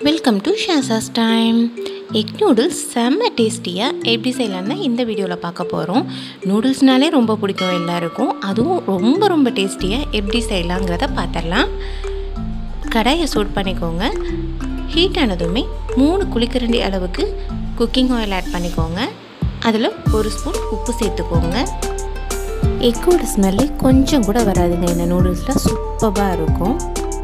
welcome to Shashas time egg noodles செம்ம டேஸ்டியாக எப்படி செய்யலாம்னு இந்த வீடியோவில் பார்க்க போகிறோம் நூடுல்ஸ்னாலே ரொம்ப பிடிக்கும் எல்லாருக்கும் அதுவும் ரொம்ப ரொம்ப டேஸ்டியாக எப்படி செய்யலாங்கிறத பார்த்துடலாம் கடாயை சூட் பண்ணிக்கோங்க ஹீட் ஆனதுமே மூணு குளிக்கரண்டி அளவுக்கு குக்கிங் ஆயில் ஆட் பண்ணிக்கோங்க அதில் ஒரு ஸ்பூன் உப்பு சேர்த்துக்கோங்க எக்கோட ஸ்மெல்லே கொஞ்சம் கூட வராதுங்க இந்த நூடுல்ஸில் சூப்பராக இருக்கும்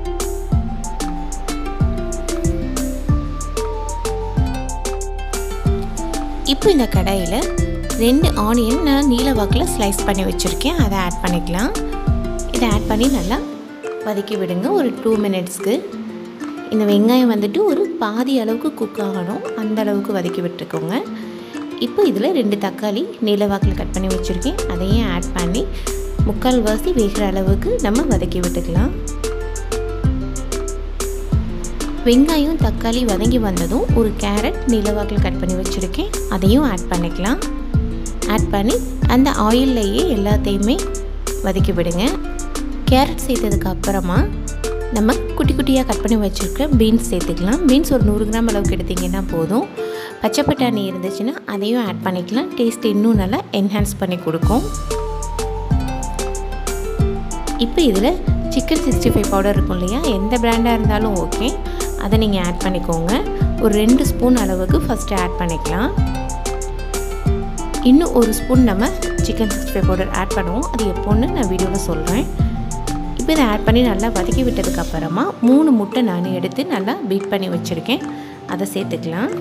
இப்போ இந்த கடாயில் ரெண்டு ஆனியன் நான் நீல வாக்கில் ஸ்லைஸ் பண்ணி வச்சுருக்கேன் அதை ஆட் பண்ணிக்கலாம் இதை ஆட் பண்ணி நல்லா வதக்கி விடுங்க ஒரு டூ மினிட்ஸ்க்கு இந்த வெங்காயம் வந்துட்டு ஒரு பாதி அளவுக்கு குக் ஆகணும் அந்த அளவுக்கு வதக்கி விட்டுருக்கோங்க இப்போ இதில் ரெண்டு தக்காளி நீல வாக்கில் கட் பண்ணி வச்சுருக்கேன் அதையும் ஆட் பண்ணி முக்கால் வாசி வேகிற அளவுக்கு நம்ம வதக்கி விட்டுக்கலாம் வெங்காயம் தக்காளி வதங்கி வந்ததும் ஒரு கேரட் நீலவாக்கில் கட் பண்ணி வச்சுருக்கேன் அதையும் ஆட் பண்ணிக்கலாம் ஆட் பண்ணி அந்த ஆயில்லையே எல்லாத்தையுமே வதக்கி விடுங்க கேரட் சேர்த்ததுக்கு அப்புறமா நம்ம குட்டி குட்டியாக கட் பண்ணி வச்சுருக்க பீன்ஸ் சேர்த்துக்கலாம் பீன்ஸ் ஒரு நூறு கிராம் அளவுக்கு எடுத்திங்கன்னா போதும் பச்சை பட்டாணி இருந்துச்சுன்னா அதையும் ஆட் பண்ணிக்கலாம் டேஸ்ட் இன்னும் நல்லா என்ஹான்ஸ் பண்ணி கொடுக்கும் இப்போ இதில் சிக்கன் சிக்ஸ்டி ஃபைவ் பவுடர் இருக்கும் இல்லையா எந்த பிராண்டாக இருந்தாலும் ஓகே அதை நீங்கள் ஆட் பண்ணிக்கோங்க ஒரு ரெண்டு ஸ்பூன் அளவுக்கு ஃபஸ்ட்டு ஆட் பண்ணிக்கலாம் இன்னும் ஒரு ஸ்பூன் நம்ம chicken sixty five powder add பண்ணுவோம் அது எப்போன்னு நான் வீடியோவில் சொல்கிறேன் இப்போ இதை ஆட் பண்ணி நல்லா வதக்கி விட்டதுக்கப்புறமா மூணு முட்டை நான் எடுத்து நல்லா பீட் பண்ணி வச்சுருக்கேன் அதை சேர்த்துக்கலாம்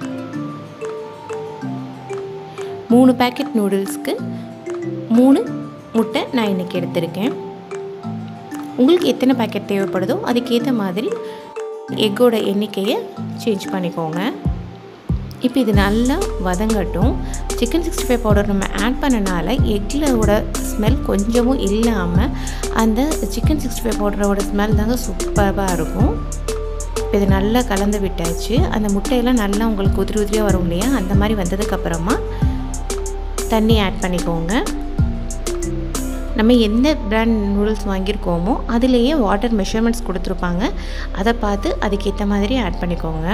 மூணு பேக்கெட் நூடுல்ஸ்க்கு மூணு முட்டை நான் இன்றைக்கி எடுத்திருக்கேன் உங்களுக்கு எத்தனை பேக்கெட் தேவைப்படுதோ அதுக்கேற்ற மாதிரி எக்கோட எண்ணிக்கையை சேஞ்ச் பண்ணிக்கோங்க இப்போ இது நல்லா வதங்கட்டும் சிக்கன் சிக்ஸ்டி ஃபைவ் பவுடர் நம்ம ஆட் பண்ணனால எக்லோட ஸ்மெல் கொஞ்சமும் இல்லாமல் அந்த சிக்கன் சிக்ஸ்டி ஃபைவ் பவுடரோட ஸ்மெல் தாங்க சூப்பராக இருக்கும் இப்போ இது நல்லா கலந்து விட்டாச்சு அந்த முட்டையெல்லாம் நல்லா உங்களுக்கு உதிரி உதிரியாக வரும் இல்லையா அந்த மாதிரி வந்ததுக்கப்புறமா தண்ணி ஆட் பண்ணிக்கோங்க நம்ம எந்த பிராண்ட் நூடுல்ஸ் வாங்கியிருக்கோமோ அதுலேயே வாட்டர் மெஷர்மெண்ட்ஸ் கொடுத்துருப்பாங்க அதை பார்த்து அதுக்கேற்ற மாதிரி ஆட் பண்ணிக்கோங்க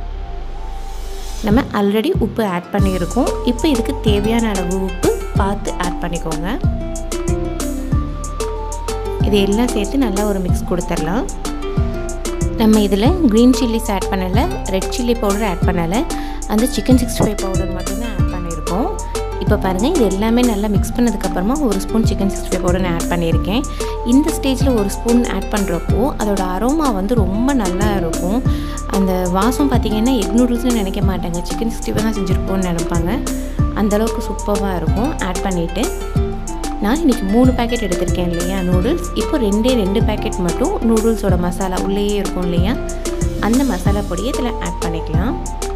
நம்ம ஆல்ரெடி உப்பு ஆட் பண்ணியிருக்கோம் இப்போ இதுக்கு தேவையான அளவு உப்பு பார்த்து ஆட் பண்ணிக்கோங்க இது எல்லாம் சேர்த்து நல்லா ஒரு மிக்ஸ் கொடுத்துடலாம் நம்ம இதில் க்ரீன் சில்லிஸ் ஆட் பண்ணலை ரெட் சில்லி பவுடர் ஆட் பண்ணலை அந்த சிக்கன் சிக்ஸ்டி ஃபைவ் பவுடர் மட்டும்தான் ஆட் பண்ணியிருக்கோம் இப்போ பாருங்கள் இது எல்லாமே நல்லா மிக்ஸ் பண்ணதுக்கப்புறமா ஒரு spoon chicken sixty five powder நான் ஆட் பண்ணியிருக்கேன் இந்த ஸ்டேஜில் ஒரு ஸ்பூன் ஆட் பண்ணுறப்போ அதோட அரோமா வந்து ரொம்ப நல்லா இருக்கும் அந்த வாசம் பார்த்திங்கன்னா எக் நூடுல்ஸ்னு நினைக்க மாட்டாங்க சிக்கன் சிக்ஸ்டி ஃபைவ் தான் செஞ்சுருப்போம்னு நினைப்பாங்க அந்தளவுக்கு சூப்பராக இருக்கும் ஆட் பண்ணிவிட்டு நான் இன்றைக்கி மூணு பேக்கெட் எடுத்திருக்கேன் இல்லையா நூடுல்ஸ் இப்போ ரெண்டே ரெண்டு பேக்கெட் மட்டும் நூடுல்ஸோட மசாலா உள்ளேயே இருக்கும் இல்லையா அந்த மசாலா பொடியை இதில் ஆட் பண்ணிக்கலாம்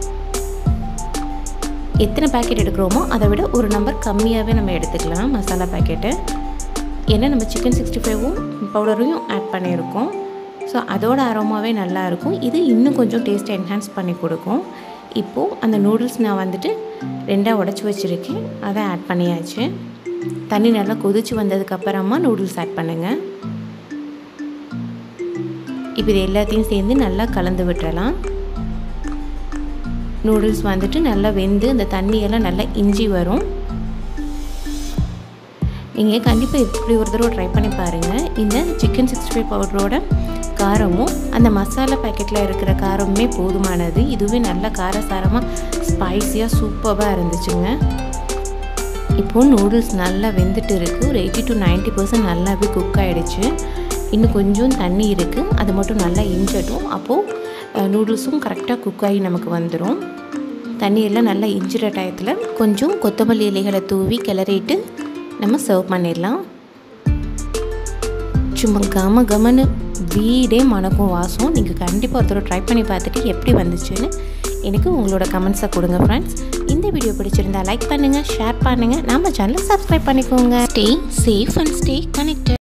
எத்தனை பேக்கெட் எடுக்கிறோமோ அதை விட ஒரு நம்பர் கம்மியாகவே நம்ம எடுத்துக்கலாம் மசாலா பேக்கெட்டு ஏன்னா நம்ம சிக்கன் சிக்ஸ்டி ஃபைவும் பவுடரையும் ஆட் பண்ணியிருக்கோம் ஸோ அதோட அரோமாவே நல்லாயிருக்கும் இது இன்னும் கொஞ்சம் டேஸ்ட்டை என்ஹான்ஸ் பண்ணி கொடுக்கும் இப்போது அந்த நூடுல்ஸ் நான் வந்துட்டு ரெண்டாக உடச்சி வச்சுருக்கேன் அதை ஆட் பண்ணியாச்சு தண்ணி நல்லா கொதிச்சு வந்ததுக்கப்புறமா நூடுல்ஸ் ஆட் பண்ணுங்கள் இப்போ இது எல்லாத்தையும் சேர்ந்து நல்லா கலந்து விட்டுறலாம் நூடுல்ஸ் வந்துட்டு நல்லா வெந்து அந்த தண்ணியெல்லாம் நல்லா இஞ்சி வரும் நீங்கள் கண்டிப்பாக இப்படி ஒரு தடவை ட்ரை பண்ணி பாருங்கள் இந்த சிக்கன் சிக்ஸ்டி ஃபைவ் பவுடரோட காரமும் அந்த மசாலா பேக்கெட்டில் இருக்கிற காரமுமே போதுமானது இதுவே நல்ல காரசாரமாக ஸ்பைஸியாக சூப்பராக இருந்துச்சுங்க இப்போது நூடுல்ஸ் நல்லா வெந்துட்டு இருக்குது ஒரு எயிட்டி டு நைன்ட்டி பர்சன்ட் நல்லாவே குக் ஆகிடுச்சு இன்னும் கொஞ்சம் தண்ணி இருக்குது அது மட்டும் நல்லா இஞ்சட்டும் அப்போது நூடுல்ஸும் கரெக்டாக குக் ஆகி நமக்கு வந்துடும் தண்ணியெல்லாம் நல்லா இஞ்சிற டயத்தில் கொஞ்சம் கொத்தமல்லி இலைகளை தூவி கிளறிட்டு நம்ம சர்வ் பண்ணிடலாம் சும்மா கம கமன்னு வீடே மணக்கும் வாசம் நீங்கள் கண்டிப்பாக ஒருத்தர் ட்ரை பண்ணி பார்த்துட்டு எப்படி வந்துச்சுன்னு எனக்கு உங்களோட கமெண்ட்ஸை கொடுங்க ஃப்ரெண்ட்ஸ் இந்த வீடியோ பிடிச்சிருந்தா லைக் பண்ணுங்கள் ஷேர் பண்ணுங்கள் நம்ம சேனலை சப்ஸ்கிரைப் பண்ணிக்கோங்க stay safe and stay connected